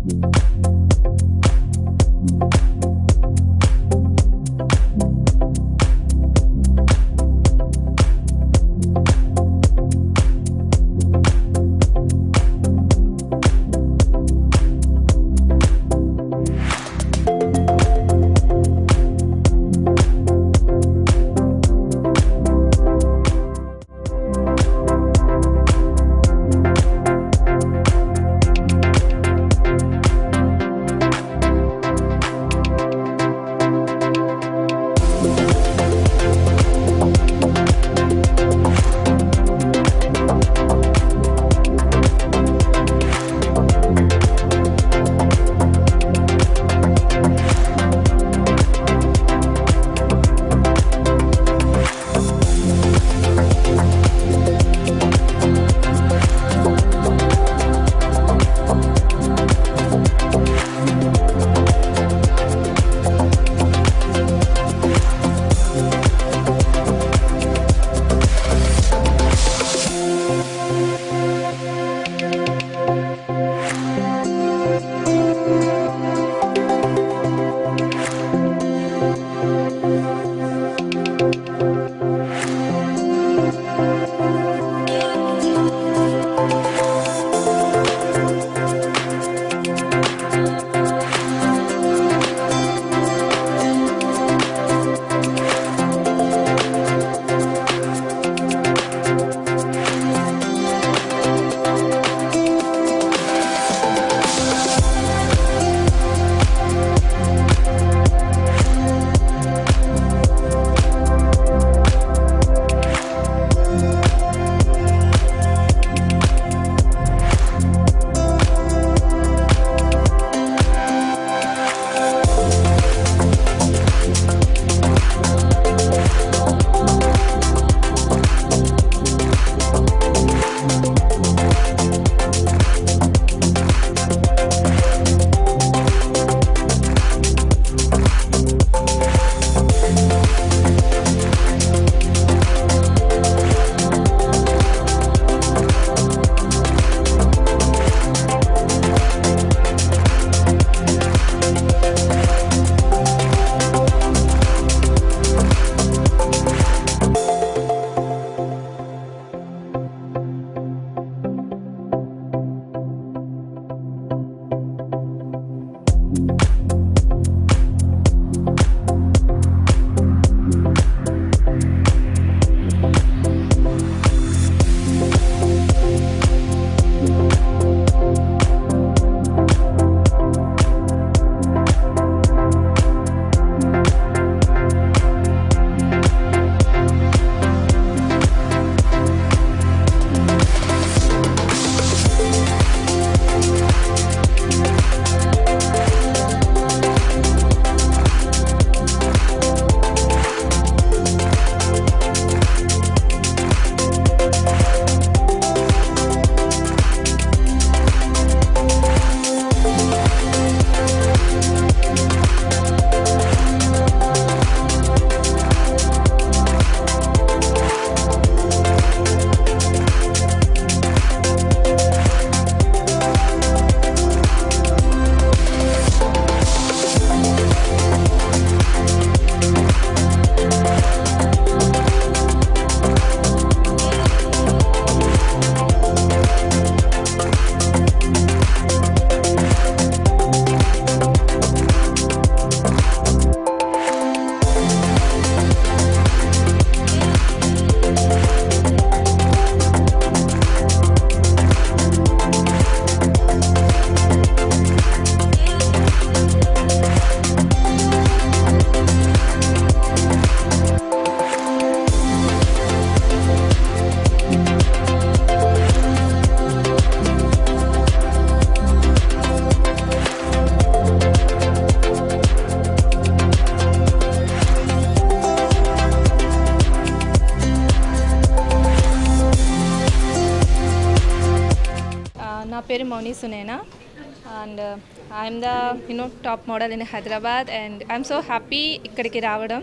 పేరు Mouni Sunena and I'm the you know top model in Hyderabad and I'm so happy ఇక్కడికి రావడం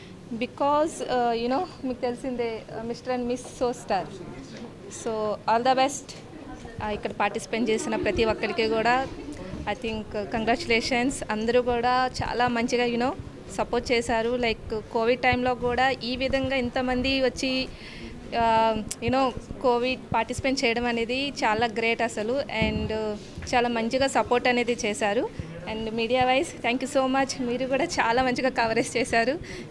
because you know మీకు తెలిసిందే mister and miss so star so all the best ఇక్కడ participate చేసిన ప్రతి ఒక్కరికి కూడా ఐ థింక్ కంగ్రాచులేషన్స్ అందరూ కూడా చాలా మంచిగా యూనో సపోర్ట్ చేశారు లైక్ కోవిడ్ టైంలో కూడా ఈ విధంగా ఇంతమంది వచ్చి యూనో కోవిడ్ పార్టిసిపేట్ చేయడం అనేది చాలా గ్రేట్ అసలు అండ్ చాలా మంచిగా సపోర్ట్ అనేది చేశారు and media wise thank you so much మీరు కూడా చాలా మంచిగా కవరేజ్ చేశారు